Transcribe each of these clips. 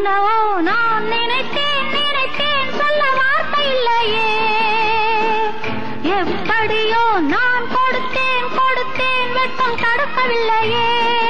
என்னென்னவோ நான் நினைத்தேன் நினைத்தேன் சொல்ல வார்த்தை இல்லையே எப்படியோ நான் கொடுத்தேன் கொடுத்தேன் வெட்கம் தடுக்கவில்லையே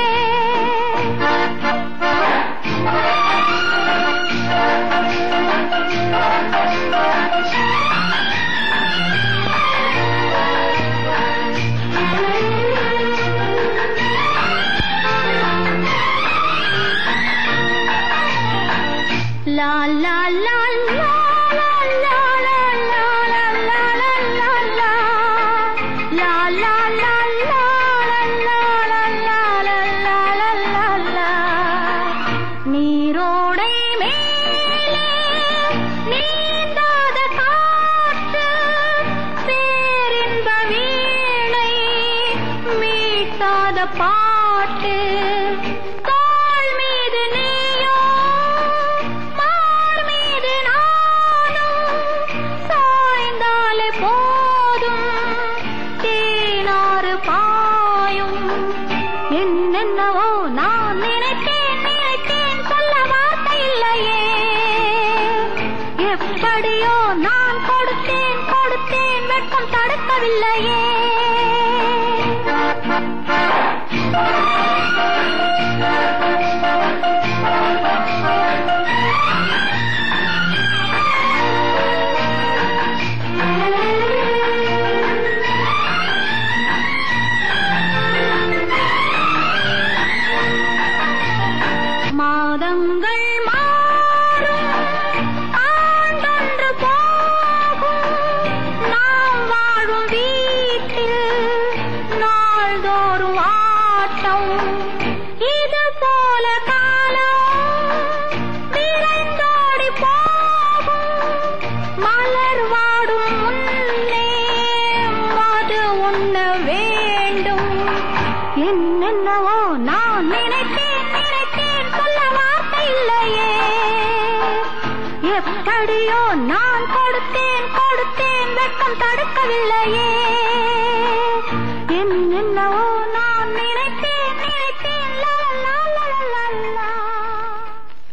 லா லா லா லா லா லா லா லா லா லா லா லா லா. லா லா லா லா லா லா லா லா லா லா லா லா. நீரோடை மேலே நீந்தாத காற்று பேரின்ப வீணை மீட்டாத பாட்டு தோள் மீது நீயோ மார் மீது நானும் சாய்ந்தாலே போதும் தேனாறு பாயும் என்னென்னவோ நான் நினைத்தேன் நினைத்தேன் சொல்ல வார்த்தை இல்லையே எப்படியோ நான் கொடுத்தேன் கொடுத்தேன் வெட்கம் தடுக்கவில்லையே மாதங்கள் மாறும் ஆண்டொன்று போகும் நாம் வாழும் வீட்டில் நாள்தோறும் ஆட்டம் இது போல காலம் விரைந்தோடி போகும் மலர் வாடும் முன்னே மது உண்ண வேண்டும் என்னென்னவோ நான் நினைத்தேன் நினைத்தேன் சொல்ல வார்த்தை இல்லையே எப்படியோ நான் கொடுத்தேன் கொடுத்தேன் வெட்கம் தடுக்கவில்லையே